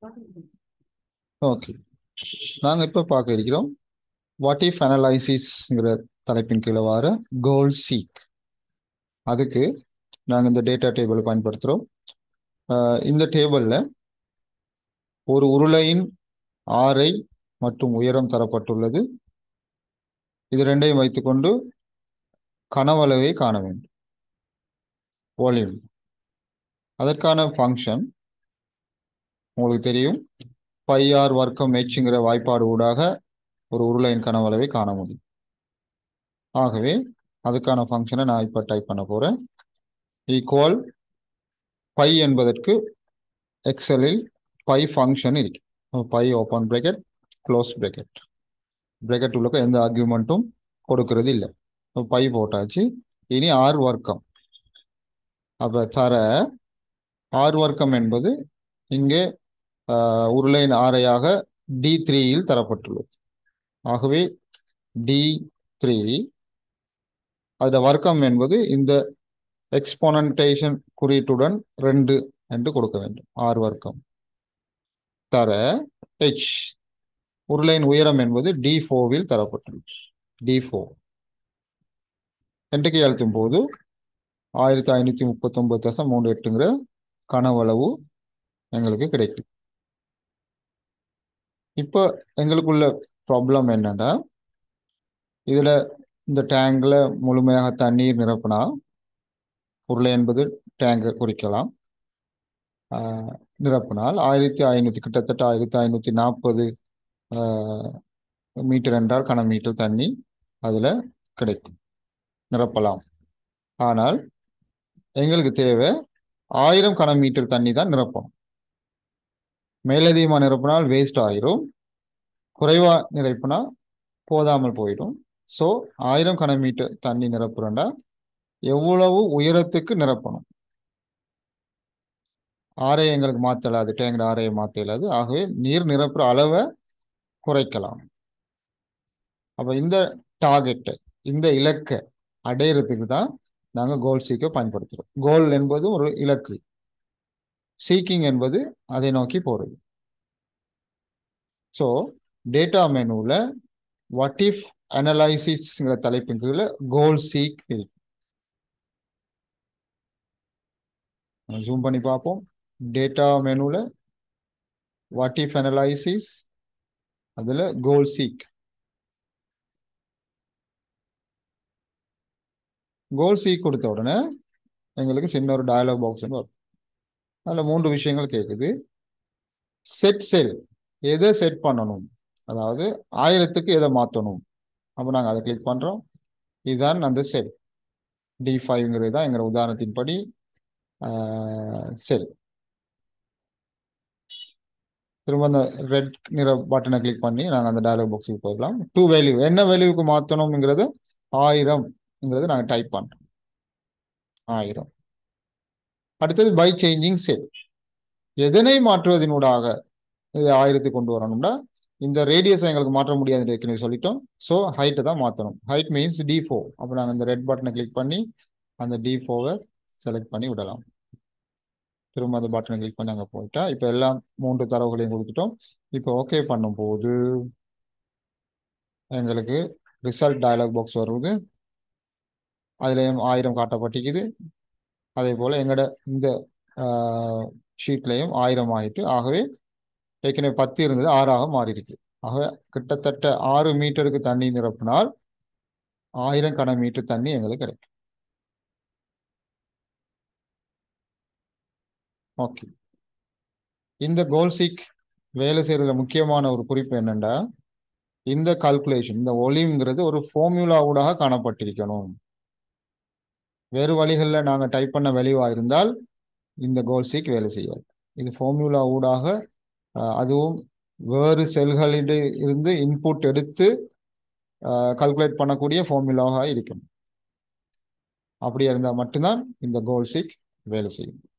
okay நாங்கள் இப்போ பார்க்க இருக்கிறோம் வாட் இஃப் அனலைசிஸ்ங்கிற தலைப்பின் கீழே வர கோல் சீக் அதுக்கு நாங்கள் இந்த டேட்டா டேபிள் பயன்படுத்துகிறோம் இந்த டேபிளில் ஒரு உருளையின் ஆரை மற்றும் உயரம் தரப்பட்டுள்ளது இது ரெண்டையும் வைத்துக்கொண்டு கனவளவை காண வேண்டும் வால்யூம் அதற்கான ஃபங்க்ஷன் உங்களுக்கு தெரியும் பை ஆர் வர்க்கம் ஹெச்ங்கிற வாய்ப்பாடு ஊடாக ஒரு உருளையின் கனவளவை காண முடியும் ஆகவே அதுக்கான ஃபங்க்ஷனை நான் இப்போ டைப் பண்ண போகிறேன் ஈக்குவல் பை என்பதற்கு எக்ஸலில் பை ஃபங்க்ஷன் இருக்கு pi open bracket close bracket bracket உள்ள எந்த ஆர்குமெண்ட்டும் கொடுக்கறது இல்லை பை போட்டாச்சு இனி ஆர் வர்க்கம் அப்போ தர ஆர் வர்க்கம் என்பது இங்கே உருளையின் ஆரையாக டி த்ரீயில் தரப்பட்டுள்ளது ஆகவே டி த்ரீ அதோட வர்க்கம் என்பது இந்த எக்ஸ்போனன்டேஷன் குறியீட்டுடன் ரெண்டு என்று கொடுக்க வேண்டும் ஆர் வர்க்கம் தர ஹெச் உருளையின் உயரம் என்பது டி ஃபோவில் தரப்பட்டுள்ளது டி ஃபோர் என்ட்ரிக்கை அழுத்தும் போது ஆயிரத்தி ஐநூற்றி முப்பத்தொம்பது தசம் மூணு எட்டுங்கிற கனவளவு எங்களுக்கு கிடைக்கும் இப்போ எங்களுக்குள்ள ப்ராப்ளம் என்னன்னா இதில் இந்த டேங்கில் முழுமையாக தண்ணீர் நிரப்பினா உருளை என்பது டேங்கை குறிக்கலாம் நிரப்பினால் ஆயிரத்தி ஐநூற்றி கிட்டத்தட்ட ஆயிரத்தி ஐநூற்றி நாற்பது மீட்டர் என்றால் கன மீட்டர் தண்ணி அதில் கிடைக்கும் நிரப்பலாம் ஆனால் எங்களுக்கு தேவை ஆயிரம் கன மீட்டர் தண்ணி தான் நிரப்பணும் மேலதிகமாக நிரப்பினால் வேஸ்ட் ஆயிரும் குறைவா நிரப்பினா போதாமல் போயிடும் ஸோ ஆயிரம் கன மீட்டர் தண்ணி நிரப்புறண்டா எவ்வளவு உயரத்துக்கு நிரப்பணும் ஆரையை எங்களுக்கு மாற்றலாது டேங்கட ஆரையை மாற்ற இயலாது ஆகவே நீர் நிரப்புற அளவை குறைக்கலாம் அப்போ இந்த டார்கெட்டை இந்த இலக்கை அடையிறதுக்கு தான் நாங்கள் கோல் சீக்கை பயன்படுத்துகிறோம் கோல் என்பது ஒரு இலக்கு சீக்கிங் என்பது அதை நோக்கி போகிறது ஸோ டேட்டா மெனுவில் வாட் இஃப் அனலைசிஸ்ங்கிற தலைப்பின் கீழே கோல் சீக் இருக்கு ஜூம் பண்ணி பார்ப்போம் டேட்டா மெனுவில் வாட் இஃப் அனலைசிஸ் அதில் கோல் சீக் கோல் சீக் கொடுத்த உடனே எங்களுக்கு சின்ன ஒரு டயலாக் பாக்ஸ் வரும் அதில் மூன்று விஷயங்கள் கேட்குது செட் செல் எதை செட் பண்ணணும் அதாவது ஆயிரத்துக்கு எதை மாற்றணும் அப்போ நாங்கள் அதை கிளிக் பண்ணுறோம் இதுதான் அந்த செல் டி ஃபைவ்ங்கிறது தான் எங்களோட உதாரணத்தின்படி செல் திரும்ப அந்த ரெட் நிற பட்டனை கிளிக் பண்ணி நாங்கள் அந்த டயலாக் பாக்ஸுக்கு போயிடலாம் டூ வேல்யூ என்ன வேல்யூக்கு மாற்றணுங்கிறது ஆயிரம்ங்கிறது நாங்கள் டைப் பண்ணுறோம் ஆயிரம் அடுத்தது பை சேஞ்சிங் செல் எதனை மாற்றுவதனூடாக இது ஆயிரத்தி கொண்டு வரணும்னா இந்த ரேடியஸை எங்களுக்கு மாற்ற முடியாதுன்னு ஏற்கனவே சொல்லிட்டோம் ஸோ ஹைட்டை தான் மாற்றணும் ஹைட் மீன்ஸ் டி ஃபோ அப்போ நாங்கள் இந்த ரெட் பட்டனை கிளிக் பண்ணி அந்த டி ஃபோவை செலக்ட் பண்ணி விடலாம் திரும்ப அந்த பட்டனை கிளிக் பண்ணி அங்கே போயிட்டா இப்போ எல்லாம் மூன்று தரவுகளையும் கொடுத்துட்டோம் இப்போ ஓகே பண்ணும்போது எங்களுக்கு ரிசல்ட் டயலாக் பாக்ஸ் வருது அதுலேயும் ஆயிரம் காட்டப்பட்டிக்குது அதே போல் எங்களோட இந்த ஷீட்லேயும் ஆயிரம் ஆயிட்டு ஆகவே ஏற்கனவே பத்து இருந்தது ஆறாக மாறி இருக்கு ஆகவே கிட்டத்தட்ட ஆறு மீட்டருக்கு தண்ணி நிரப்பினால் ஆயிரம் கன மீட்டர் தண்ணி எங்களுக்கு கிடைக்கும் ஓகே இந்த கோல்சிக் வேலை செய்யறதுல முக்கியமான ஒரு குறிப்பு என்னென்னா இந்த கால்குலேஷன் இந்த ஒலிங்கிறது ஒரு ஃபார்முலா ஊடாக காணப்பட்டிருக்கணும் வேறு வழிகளில் நாங்கள் டைப் பண்ண வெளிவாக இருந்தால் இந்த கோல்சிக் வேலை செய்யாது இது ஃபார்முலா ஊடாக அதுவும் வேறு செல்களிட இருந்து இன்புட் எடுத்து கால்குலேட் பண்ணக்கூடிய ஃபார்முலாவாக இருக்கணும் அப்படியா இருந்தால் மட்டும்தான் இந்த கோல்சிக் வேலை செய்யும்